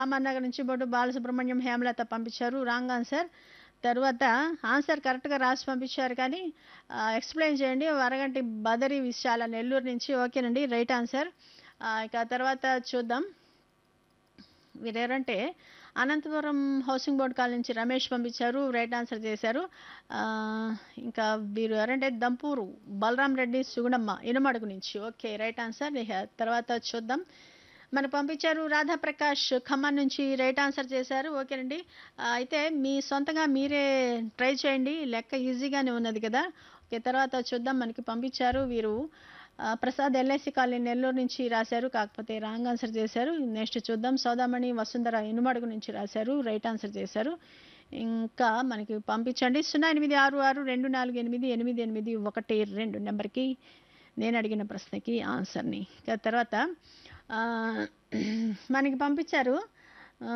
రామన్నగర్ నుంచి బొడ్డు బాలసుబ్రహ్మణ్యం హేమలత పంపించారు wrong answer తర్వాత ఆన్సర్ కరెక్ట్గా రాసి పంపించారు కానీ ఆ, ఎక్స్ప్లెయిన్ చేయండి వరగంటి బదరి విశాల నెల్లూరు నుంచి ఓకేనండి రైట్ ఆన్సర్ ఆ, ఇక తర్వాత చూద్దాం వీరెవరంటే అనంతపురం హౌసింగ్ బోర్డ్ కాలనీ నుంచి రమేష్ పంపించారు రైట్ ఆన్సర్ చేశారు ఆ, ఇంకా వీరు ఎవరంటే దంపూరు బలరాం రెడ్డి సుగుణమ్మ ఇనమడుగు నుంచి ఓకే రైట్ ఆన్సర్ ఇక తర్వాత చూద్దాం మనకు పంపించారు రాధాప్రకాష్ ఖమ్మం నుంచి రైట్ ఆన్సర్ చేశారు ఓకేనండి ఆ, అయితే మీ సొంతంగా మీరే ట్రై చేయండి లెక్క ఈజీగానే ఉన్నది కదా ఓకే తర్వాత చూద్దాం మనకి పంపించారు వీరు ఆ, ప్రసాద్ ఎల్ఐసి కాలనీ నెల్లూరు నుంచి రాశారు కాకపోతే రాంగ్ ఆన్సర్ చేశారు నెక్స్ట్ చూద్దాం సౌదామణి వసుంధర ఇనుమడుగు నుంచి రాశారు రైట్ ఆన్సర్ చేశారు ఇంకా మనకి పంపించండి సున్నా ఎనిమిది ఆరు ఆరు రెండు నాలుగు ఎనిమిది ఎనిమిది ఎనిమిది ఒకటి రెండు నెంబర్కి నేను అడిగిన ప్రశ్నకి ఆన్సర్ని ఇక తర్వాత ఆ, మనకి పంపించారు ఆ,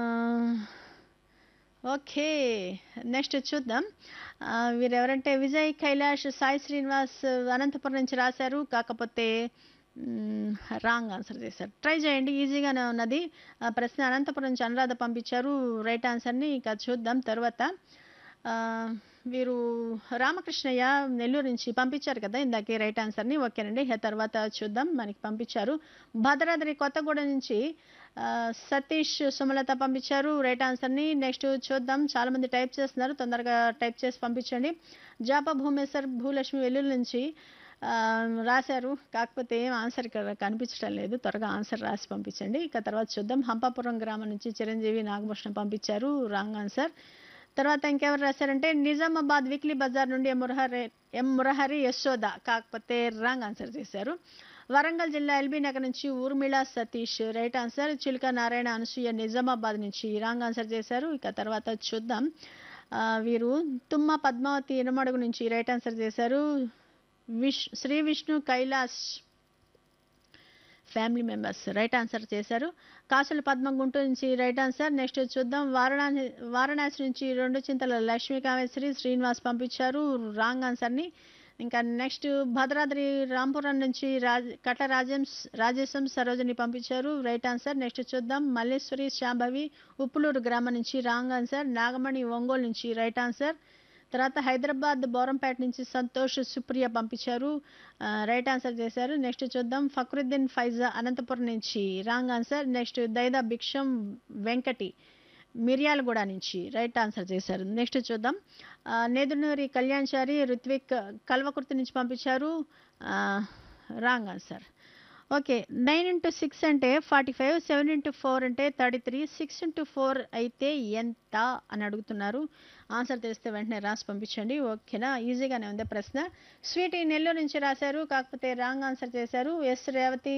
ఓకే నెక్స్ట్ చూద్దాం ఆ, వీరెవరంటే విజయ్ కైలాష్ సాయి శ్రీనివాస్ అనంతపురం నుంచి రాశారు కాకపోతే రాంగ్ ఆన్సర్ చేశారు ట్రై చేయండి ఈజీగానే ఉన్నది ఆ ప్రశ్న అనంతపురం నుంచి అనురాధ పంపించారు రైట్ ఆన్సర్ని ఇక చూద్దాం తర్వాత ఆ, వీరు రామకృష్ణయ్య నెల్లూరు నుంచి పంపించారు కదా ఇందాకే రైట్ ఆన్సర్ని ఓకేనండి ఇక తర్వాత చూద్దాం మనకి పంపించారు భద్రాద్రి కొత్తగూడెం నుంచి ఆ, సతీష్ సుమలత పంపించారు రైట్ ఆన్సర్ని నెక్స్ట్ చూద్దాం చాలా మంది టైప్ చేస్తున్నారు తొందరగా టైప్ చేసి పంపించండి జాపా భూమేశ్వర్ భూలక్ష్మి వెల్లుల్లి నుంచి ఆ, రాశారు కాకపోతే ఏం ఆన్సర్ ఇక్కడ కనిపించడం లేదు త్వరగా ఆన్సర్ రాసి పంపించండి ఇక తర్వాత చూద్దాం హంపాపురం గ్రామం నుంచి చిరంజీవి నాగభూషణం పంపించారు రాంగ్ ఆన్సర్ తర్వాత ఇంకెవరు రాశారంటే నిజామాబాద్ వీక్లీ బజార్ నుండి ఎం మురహరి ఎం మురహరి యశోద కాకపోతే రాంగ్ ఆన్సర్ చేశారు వరంగల్ జిల్లా ఎల్బీ నగర్ నుంచి ఊర్మిళ సతీష్ రైట్ ఆన్సర్ చిలుక నారాయణ అనసూయ నిజామాబాద్ నుంచి రాంగ్ ఆన్సర్ చేశారు ఇక తర్వాత చూద్దాం ఆ, వీరు తుమ్మ పద్మావతి ఇనమడుగు నుంచి రైట్ ఆన్సర్ చేశారు wish Sri Vishnu Kailash family members right answer చేశారు కాసుల పద్మ గుంటూరు నుంచి రైట్ ఆన్సర్ నెక్స్ట్ చూద్దాం వారణాసి వారణాసి నుంచి రెండు చింతల లక్ష్మీ కామేశ్వరి శ్రీనివాస్ పంపించారు రాంగ్ ఆన్సర్ని ఇంకా నెక్స్ట్ భద్రాద్రి రాంపురం నుంచి రాజ్ కట్ల రాజం రాజేశం సరోజని పంపించారు రైట్ ఆన్సర్ నెక్స్ట్ చూద్దాం మల్లేశ్వరి శాంభవి ఉప్పులూరు గ్రామం నుంచి రాంగ్ ఆన్సర్ నాగమణి ఒంగోలు నుంచి రైట్ ఆన్సర్ తర్వాత హైదరాబాద్ బోరంపేట నుంచి సంతోష్ సుప్రియ పంపించారు ఆ, రైట్ ఆన్సర్ చేశారు నెక్స్ట్ చూద్దాం ఫక్రుద్దీన్ ఫైజా అనంతపురం నుంచి wrong answer next Daida Bhiksham Venkati Miryalaguda నుంచి రైట్ ఆన్సర్ చేశారు నెక్స్ట్ చూద్దాం ఆ, నేదునూరి కళ్యాణ్చారి రుత్విక్ కల్వకుర్తి నుంచి పంపించారు ఆ, wrong answer okay nine into six అంటే forty five seven into four అంటే thirty three six into four అయితే ఎంత అని అడుగుతున్నారు ఆన్సర్ తెలిస్తే వెంటనే రాసి పంపించండి ఓకేనా ఈజీగానే ఉంది ప్రశ్న స్వీట్ నెల్లూరు నుంచి రాశారు కాకపోతే రాంగ్ ఆన్సర్ చేశారు ఎస్ రేవతి